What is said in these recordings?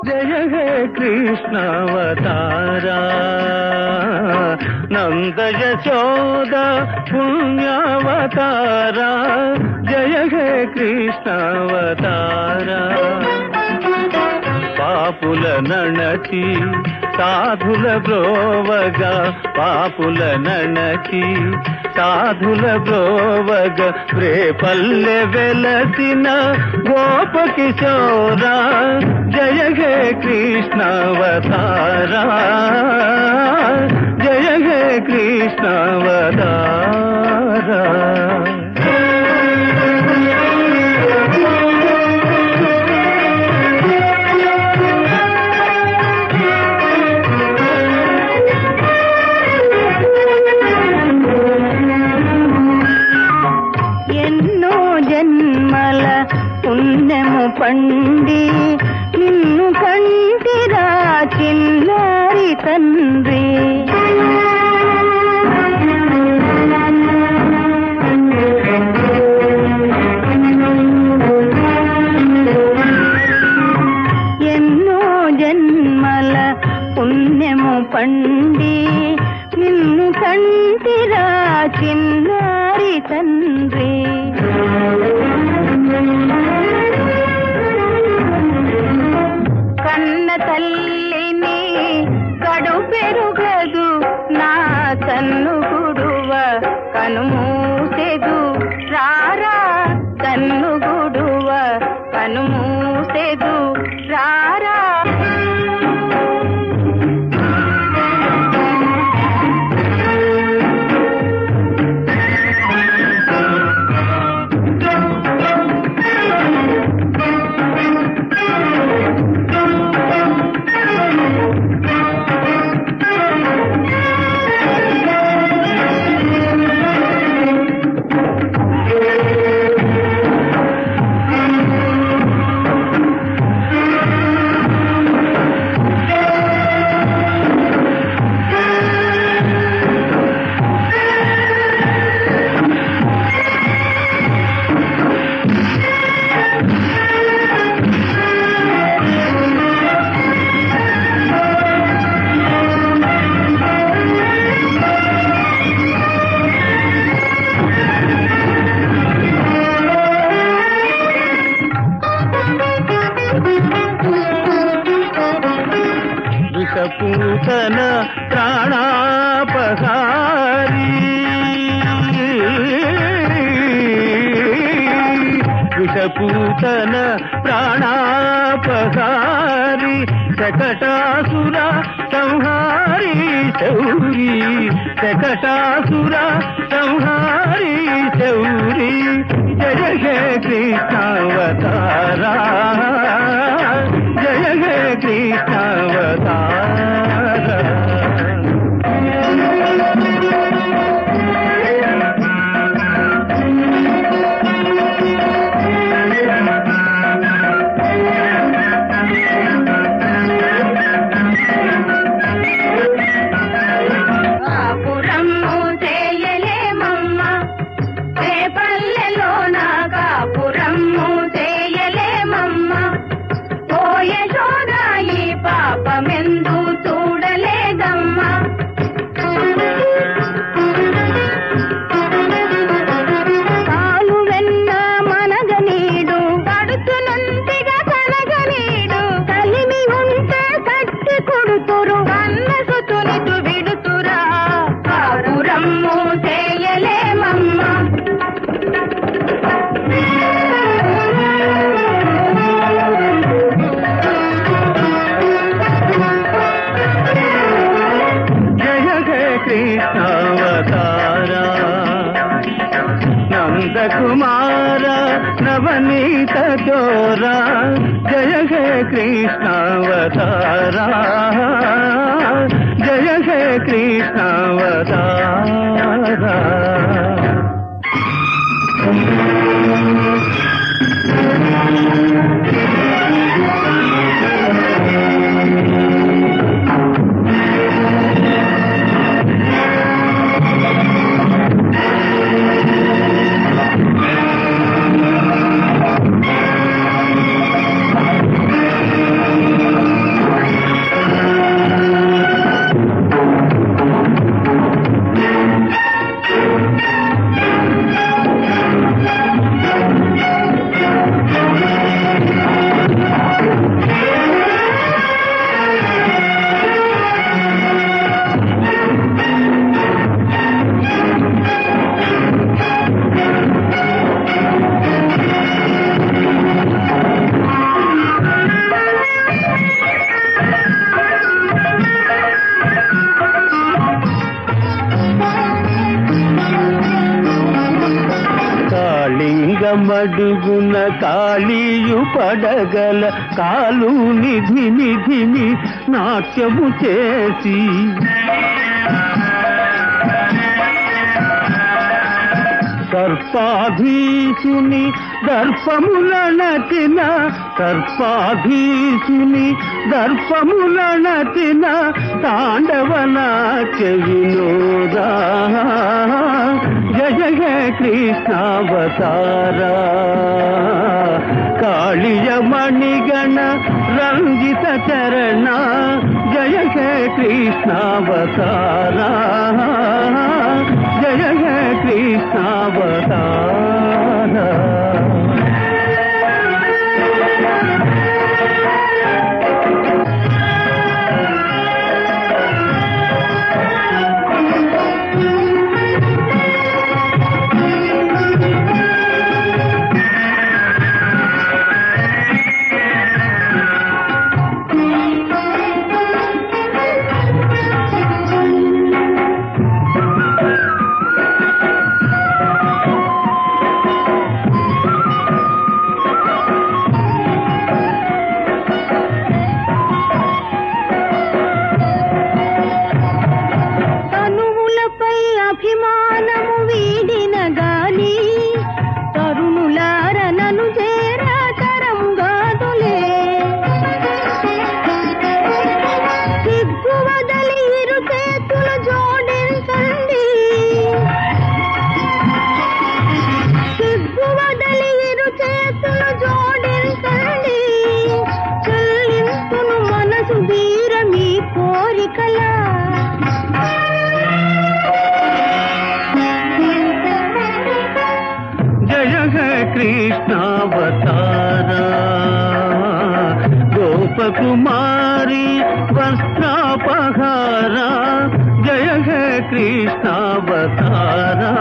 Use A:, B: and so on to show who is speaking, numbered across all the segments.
A: జయ హే కృష్ణావతారా నంద యశోద పుణ్యావతారా జయ హే కృష్ణావతారా పాపుల నణచి సాధుల బ్రోవగా పాపుల నణచి సాధుల బ్రోవగ రేపల్లె వెలసిన గోప కిశోరా జయ హే కృష్ణావతారా జయ హే కృష్ణావతారా
B: ఎన్నో జన్మల పుణ్యము పండి నిన్ను కంటిరా చిన్నారి తండ్రి ఎన్నో జన్మల పుణ్యము పండి నిన్ను కంటిరా చిన్నారి తండ్రి కన్న తల్లిని కడు పెరుగదు నా కన్ను గుడువ కనుమూసెదు రారా కన్ను గుడువ కనుమూసెదు రారా
A: విషపూతన ప్రాణాపహారి విషపూతన ప్రాణాపహారి శకటాసుర సంహారి శౌరి శకటాసుర సంహారి శౌరి జయ హే కృష్ణావతారా జయ హే కృష్ణావతారా
B: కాపురము చేయలేమమ్మ రేపల్లెలో నా కాపురము చేయలేమమ్మ పోయ ఈ పాపమెందు చూడలేదమ్మా కాలు వెన్న మనగనీడు కడుతునంతిగా కనగనీడు కలిమి ఉంటే కట్టి కొడుతురు కన్న సుతునిటు విడుతురా కాపురమ్ము చేయలేమమ్మా
A: జయ హే కృష్ణావతారా నందకుమార నవనీత చోరా జయ హే కృష్ణావతారా జయ హే కృష్ణావతారా
B: ఆ
A: పడగల కాలు నిధి నిధిని నాట్యము చేసి సర్పాధీసుని దర్పముల నటిన సర్పాధీసుని దర్పముల నటిన తాండవ నాట్య వినోదా జయ జయ కృష్ణావతారా కాళియ మణిగణ రంజిత చరణ జయ జయ కృష్ణావతారా జయ జయ కృష్ణావతారా
B: తనువులపై అభిమానము వీడిన గాని తరుణులార నను చేరా తరం గాదులే సిగ్గు వదలి ఇరు చేతులు జోడించండి సిగ్గు వదలి ఇరు చేతులు జోడించండి చెల్లింపును మనసు వీర మీ కోరికలా
A: జయ హే కృష్ణావతారా గోపకుమారి వస్త్రాపహారా జయ హే కృష్ణావతారా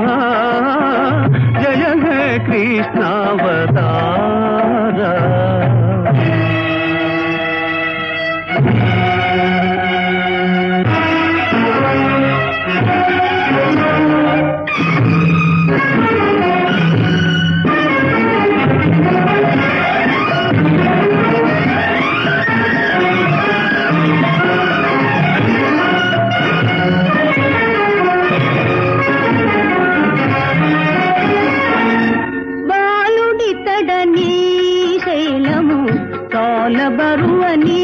A: జయ హే కృష్ణావతారా
B: బాలుడితడని శైలము తోల బరువని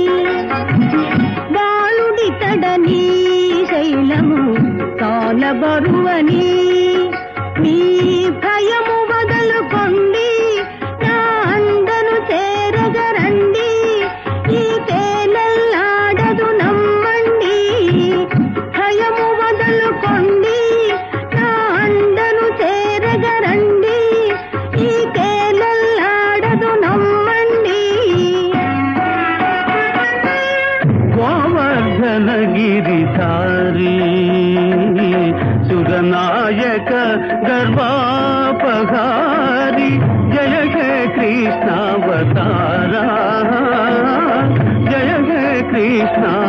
B: బాలుడితడని శైలము తోల బరువని మీ భయము వదలుకొండి నా అండను చేరగరండి ఈ తేలల్లాడదు నమ్మండి భయము వదలుకొండి నా అండను చేరగరండి ఈ తేలల్లాడదు నమ్మండి
A: గోవర్ధన గిరిధారి సురనాయక గర్వాపహారి జయ జయ కృష్ణావతారా జయ జయ కృష్ణ